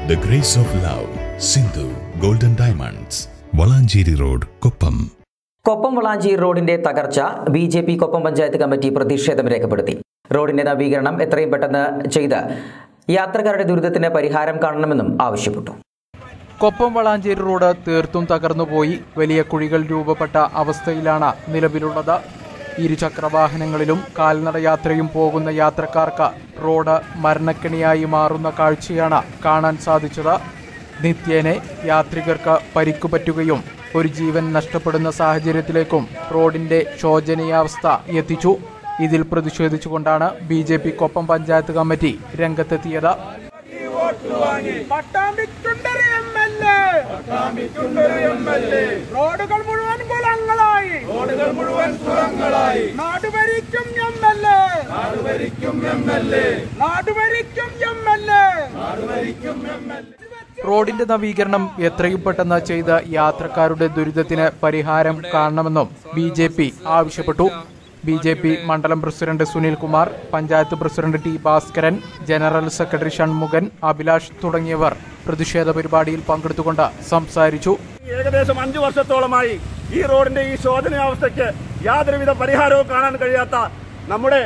The Grace of Love, Sindhu Golden Diamonds, Valanchery road Koppam Koppam Valanchery റോഡിന്റെ തകർച്ച B J P Koppam panchayat committee പ്രതിഷേധം രേഖപ്പെടുത്തി റോഡിന്റെ നവീകരണം എത്രയും പെട്ടെന്ന് ചെയ്ത് യാത്രക്കാരുടെ ദുരിതത്തിന് പരിഹാരം കാണണമെന്നും ആവശ്യപ്പെട്ടു കൊപ്പം വളാഞ്ചേരി റോഡ് തീർത്തും തകർന്നുപോയി വലിയ കുഴികൾ രൂപപ്പെട്ട അവസ്ഥയിലാണ് നിലവിലുള്ളത് ഇരുചക്രവാഹനങ്ങളിലും കാൽനടയാത്രയും പോകുന്ന യാത്രക്കാർക്ക് റോഡ് മരണക്കെണിയായി മാറുന്ന കാഴ്ചയാണ് കാണാൻ സാധിച്ചത് നിത്യേനെ യാത്രികർക്ക് പരിക്കു പറ്റുകയും ഒരു ജീവൻ നഷ്ടപ്പെടുന്ന സാഹചര്യത്തിലേക്കും റോഡിന്റെ ശോചനീയാവസ്ഥ എത്തിച്ചു ഇതിൽ പ്രതിഷേധിച്ചുകൊണ്ടാണ് B J P Koppam panchayat committee രംഗത്തെത്തിയത് പട്ടാമ്പിക്കുണ്ടൊരു എം എൽ എ റോഡുകൾ മുഴുവൻ കുളങ്ങളായി റോഡുകൾ മുഴുവൻ കുളങ്ങളായി നാട് ഭരിക്കും എം എൽ എ നാട് ഭരിക്കും എം എൽ എ നാട് ഭരിക്കും എം എൽ എ നാട് ഭരിക്കും എം എൽ എ റോഡിന്റെ നവീകരണം എത്രയും പെട്ടെന്ന് ചെയ്ത് യാത്രക്കാരുടെ ദുരിതത്തിന് പരിഹാരം കാണണമെന്നും ബി ജെ പി ആവശ്യപ്പെട്ടു ബി ജെ പി മണ്ഡലം president Sunil Kumar panchayat president T Bhaskaran general secretary Shanmukhan Abhilash തുടങ്ങിയവർ പ്രതിഷേധ പരിപാടിയിൽ പങ്കെടുത്തുകൊണ്ട് സംസാരിച്ചു ഏകദേശം അഞ്ചു വർഷത്തോളമായി ഈ റോഡിന്റെ ഈ ശോധനാവസ്ഥയ്ക്ക് യാതൊരുവിധ പരിഹാരവും കാണാൻ കഴിയാത്ത നമ്മുടെ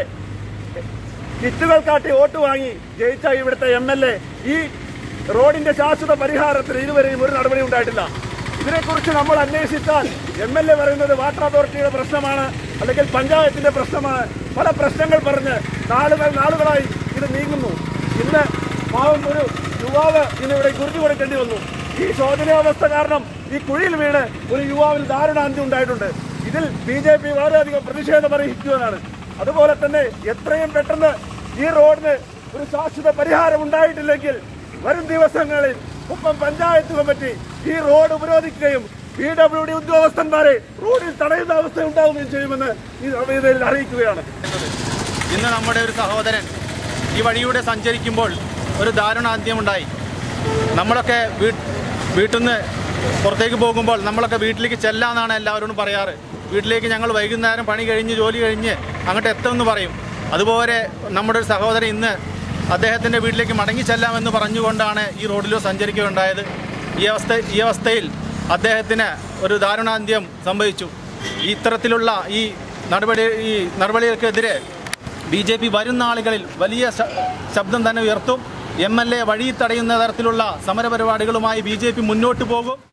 കിറ്റുകൾ കാട്ടി വോട്ട് വാങ്ങി ജയിച്ച ഇവിടുത്തെ എം എൽ എ ഈ റോഡിന്റെ ശാശ്വത പരിഹാരത്തിന് ഇതുവരെയും ഒരു നടപടി ഉണ്ടായിട്ടില്ല ഇതിനെക്കുറിച്ച് നമ്മൾ അന്വേഷിച്ചാൽ എം എൽ എ പറയുന്നത് വാട്ടർ അതോറിറ്റിയുടെ പ്രശ്നമാണ് അല്ലെങ്കിൽ പഞ്ചായത്തിന്റെ പ്രശ്നമാണ് പല പ്രശ്നങ്ങൾ പറഞ്ഞ് നാളുകൾ നാളുകളായി ഇത് നീങ്ങുന്നു ഇന്ന് പാവം ഒരു യുവാവ് ഇന്ന് ഇവിടെ കുരുതി കൊടുക്കേണ്ടി വന്നു ഈ ശോചനീയാവസ്ഥ കാരണം ഈ കുഴിയിൽ വീണ് ഒരു യുവാവിൽ ദാരുണാന്ത്യം ഉണ്ടായിട്ടുണ്ട് ഇതിൽ ബി ജെ പി വളരെയധികം പ്രതിഷേധം അറിയിക്കുകയാണ് അതുപോലെ തന്നെ എത്രയും പെട്ടെന്ന് ഈ റോഡിന് ഒരു ശാശ്വത പരിഹാരം ഉണ്ടായിട്ടില്ലെങ്കിൽ വരും ദിവസങ്ങളിൽ കുപ്പം പഞ്ചായത്ത് കമ്മിറ്റി ഈ റോഡ് ഉപരോധിക്കുകയും പി ഡബ്ല്യു ഡി ഉദ്യോഗസ്ഥന്മാരെ റോഡിൽ തടയുന്ന അവസ്ഥ ഉണ്ടാവുകയും ചെയ്യുമെന്ന് ഈ ഇതിൽ അറിയിക്കുകയാണ് ഇന്ന് നമ്മുടെ ഒരു സഹോദരൻ ഈ വഴിയൂടെ സഞ്ചരിക്കുമ്പോൾ ഒരു ദാരുണാന്ത്യമുണ്ടായി നമ്മളൊക്കെ വീ വീട്ടിൽ നിന്ന് പുറത്തേക്ക് പോകുമ്പോൾ നമ്മളൊക്കെ വീട്ടിലേക്ക് ചെല്ലാന്നാണ് എല്ലാവരോടും പറയാറ് വീട്ടിലേക്ക് ഞങ്ങൾ വൈകുന്നേരം പണി കഴിഞ്ഞ് ജോലി കഴിഞ്ഞ് അങ്ങോട്ട് എത്തുമെന്ന് പറയും അതുപോലെ നമ്മുടെ ഒരു സഹോദരൻ ഇന്ന് അദ്ദേഹത്തിൻ്റെ വീട്ടിലേക്ക് മടങ്ങി ചെല്ലാമെന്ന് പറഞ്ഞുകൊണ്ടാണ് ഈ റോഡിൽ സഞ്ചരിക്കുകയുണ്ടായത് ഈ അവസ്ഥ ഈ അവസ്ഥയിൽ അദ്ദേഹത്തിന് ഒരു ദാരുണാന്ത്യം സംഭവിച്ചു ഈ ഇത്തരത്തിലുള്ള ഈ നടപടി ഈ നടപടികൾക്കെതിരെ ബി ജെ പി വരുന്ന ആളുകളിൽ വലിയ ശ- ശബ്ദം തന്നെ ഉയർത്തും എം എൽ എ വഴി തടയുന്ന തരത്തിലുള്ള സമരപരിപാടികളുമായി ബി ജെ പി മുന്നോട്ട് പോകും